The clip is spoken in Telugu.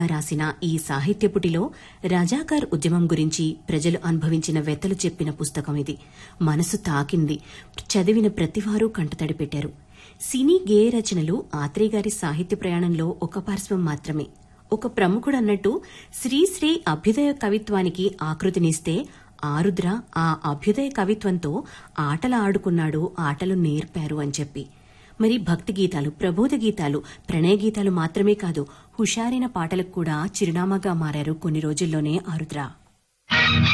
రాసిన ఈ సాహిత్యపుటిలో రజాకార్ ఉద్యమం గురించి ప్రజలు అనుభవించిన వ్యతలు చెప్పిన పుస్తకం ఇది మనసు తాకింది చదివిన ప్రతివారూ కంటతడి పెట్టారు సినీ గేయ రచనలు ఆత్రేయ గారి సాహిత్య ప్రయాణంలో ఒక పార్శ్వం మాత్రమే ఒక ప్రముఖుడు అన్నట్టు శ్రీశ్రీ అభ్యుదయ కవిత్వానికి ఆకృతినిస్తే ఆరుద్ర ఆ అభ్యుదయ కవిత్వంతో ఆటలు ఆడుకున్నాడు ఆటలు నేర్పారు అని చెప్పి మరి భక్తి గీతాలు ప్రబోధ గీతాలు ప్రణయ గీతాలు మాత్రమే కాదు హుషారైన పాటలకు కూడా చిరునామాగా మారారు కొన్ని రోజుల్లోనే ఆరుద్ర